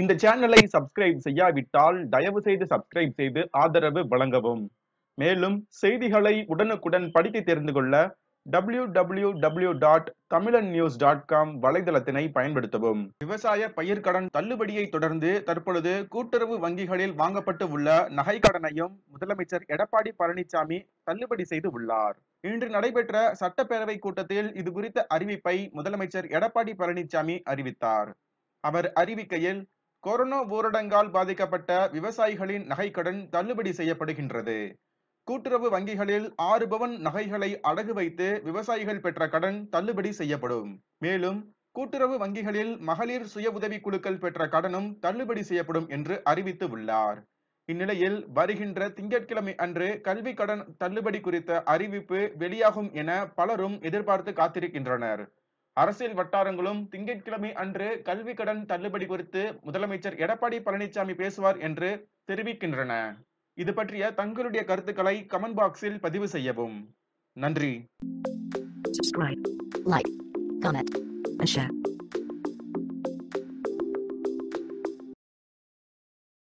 இந்த சேனலை சப்ஸ்கிரைப் செய்யாவிட்டால் தயவு செய்து சப்ஸ்கிரைப் செய்து ஆதரவு வழங்கவும் மேலும் செய்திகளை உடனுக்குடன் படித்து தெரிந்து கொள்ள W W W dot Tamilan news dot com வலைதளத்தினை பயன்படுத்தவும் விவசாய பயிர்க்கடன் தள்ளுபடியை தொடர்ந்து தற்பொழுது கூட்டுறவு வங்கிகளில் வாங்கப்பட்டு உள்ள நகைக்கடனையும் முதலமைச்சர் எடப்பாடி பழனிசாமி தள்ளுபடி செய்து உள்ளார் இன்று நடைபெற்ற சட்டப்பேரவை கூட்டத்தில் இது குறித்த அறிவிப்பை முதலமைச்சர் எடப்பாடி பழனிசாமி அறிவித்தார் அவர் அறிவிக்கையில் கொரோனா ஊரடங்கால் பாதிக்கப்பட்ட விவசாயிகளின் நகைக்கடன் தள்ளுபடி செய்யப்படுகின்றது கூட்டுறவு வங்கிகளில் ஆறு பவன் நகைகளை அடகு வைத்து விவசாயிகள் பெற்ற கடன் தள்ளுபடி செய்யப்படும் மேலும் கூட்டுறவு வங்கிகளில் மகளிர் சுய உதவி குழுக்கள் பெற்ற கடனும் தள்ளுபடி செய்யப்படும் என்று அறிவித்து உள்ளார் இந்நிலையில் வருகின்ற திங்கட்கிழமை அன்று கல்வி கடன் தள்ளுபடி குறித்த அறிவிப்பு வெளியாகும் என பலரும் எதிர்பார்த்து காத்திருக்கின்றனர் அரசியல் வட்டாரங்களும் திங்கட்கிழமை அன்று கல்வி கடன் தள்ளுபடி குறித்து முதலமைச்சர் எடப்பாடி பழனிசாமி பேசுவார் என்று தெரிவிக்கின்றன இது பற்றிய தங்களுடைய கருத்துக்களை கமெண்ட் பாக்ஸில் பதிவு செய்யவும் நன்றி subscribe, like, comment, and share.